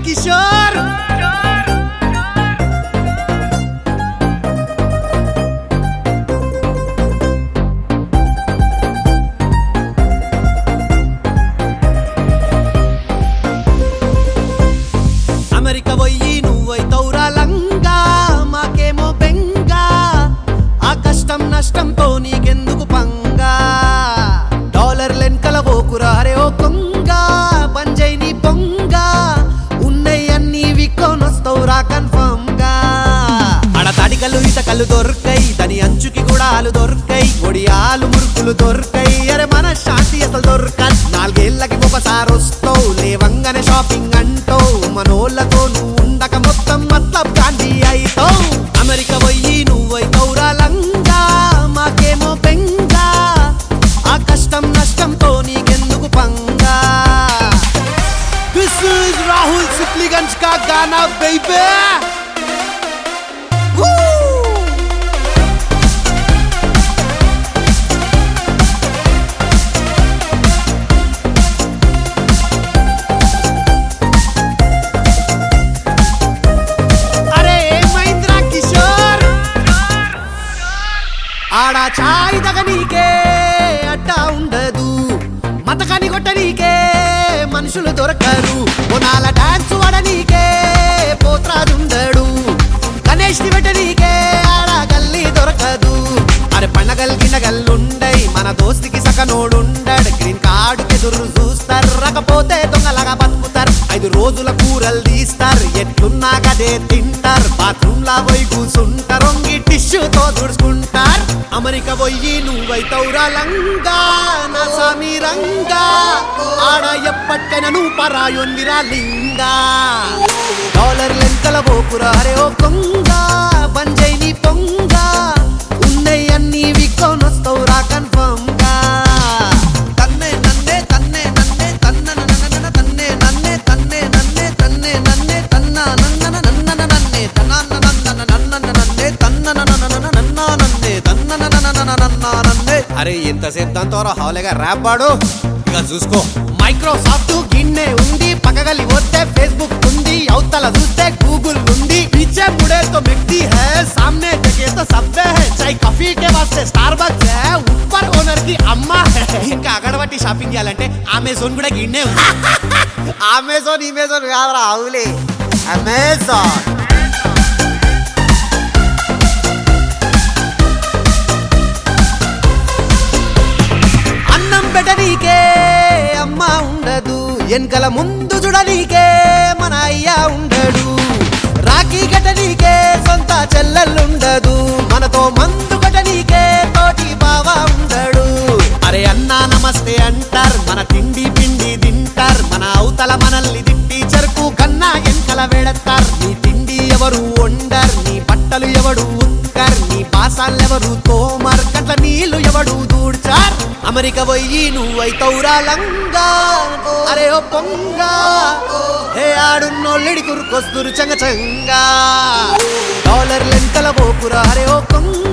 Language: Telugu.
కిషోర్ అమెరికా పోయి నువ్వైతౌరా లంగా మాకేమో బెంగా ఆ కష్టం నష్టంతో నీకెందుకు పంగా డాలర్ లెన్కల ఓకురా అరే ఓ కొంగ పంజై నీ పొంగ ఉన్నయి అన్ని విక్కోనొస్తవురా కన్ఫర్మ్ గా ఆడ తడికలు ఇటకలు దొరకై దాని అంచుకి కూడా ఆలు దొరకై ఒడియాలు మురుకులు దొరకై అరే మన శాంతి అసలు దొరక నాలుగేళ్లకి ఒకసారి వస్తావు లేవంగానే షాపింగ్ అంటావు మనోళ్ళతో నువ్వు ఉండక మొత్తం మతలబ్ గాంధీ అయితావు అమెరికా పోయి నువ్వైతవురా లంగా మాకేమో బెంగా ఆ కష్టం నష్టంతో నీకెందుకు పంగా దిస్ ఇస్ రాహుల్ సిప్లిగంజ్ కా గానా బేబీ అరే ఏమైందిరా కిషోర్ ఆడ చాయ్ తగనీకే అడ్డా ఉండదు మతకని కొట్టనీకే మనుషులు దొరకరు పొనాల డాన్స్ వడనీకే పోత్రాదుండడు గణేష్ ని పెట్టనీకే ఆడ గల్లీ దొరకదు అరే పండగల్ గిన్నగల్లుండై మన దోస్తికి సకనోడుండడు గ్రీన్ కార్డు ఎదురు చూస్తారు రకపోతే దొంగలాగా బతుకుతారు ఐదు రోజుల కూరలు తీస్తారు ఎట్లున్నా కదే తింటారు బాత్రూమ్ లా పోయి కూసుంటారు ఒంగి టిష్యూతో తుడుచుకుంటారు అమెరికా పోయి నువ్వైతవురా లంగా నా సామి రంగా ఆడ ఎప్పటికైనా నువ్వు పరాయొందిరా లింగా డాలర్ లెంకల పోకురా అరే ఓ కొంగ బంజై నీ పొంగ ఉన్నయి అన్ని విక్కోనొస్తవురా కన్ఫర్మ్ గా తన్నే నన్నే తన్నే నన్నే తన్న నన్న తన్నే నన్నే తన్నే నన్నే తన్నే నన్నే తన్న నన్న నన్న నన్నే తన్న నన్న నన్న నన్నే తన్న నన్న నన్న నన్నే తన్న నన్న నన్న నన్నే అరే ఎంతసేపు దాంతో హాలేగా ర్యాప్ పాడు ఇక చూసుకో మైక్రోసాఫ్ట్ గిన్నె ఉంది పక్కగలి వస్తే ఫేస్బుక్ ఉంది అవతల చూస్తే గూగుల్ ఉంది पीछे मुड़े तो मिट्टी है सामने जगह तो सब्वे है चाय कॉफी के वास्ते స్టార్బక్స్ है ऊपर ఓనర్ కి అమ్మ है ఇంకా అగడబట్టి షాపింగ్ చేయాలంటే అమెజాన్ కూడా గిన్నే ఉంది అమెజాన్ ఇమెజాన్ కాదురా అవులే అమెజాన్ అన్నం పెట్టనీకే అమ్మ ఉండదు వెనకల ముందు చూడనీకే మన అయ్య ఉండడు రాఖీ కట్టనీకే సొంత చెల్లెల్లుండదు మనతో మందు కట్టనీకే తోటి బావ ఉండడు అరే అన్నా నమస్తే అంటారు మన తిండి పిండి తింటారు మన అవతల మనల్ని తిట్టి చెరుకు కన్నా వెనకల వెడతారు నీ తిండి ఎవరు వండర్ నీ బట్టలు ఎవడు ఉత్కర్ నీ పాసాలెవరు తోమర్ కట్ల నీళ్లు ఎవడు దూడ్చార్ అమెరికా పోయి నువ్వైతవురా లంగా అరే ఓ పొంగ హే ఆడున్నోళ్ళిడి కురుకొస్తురు చంగ చంగా డాలర్ లెంకల పోకురా అరే ఓ కొంగ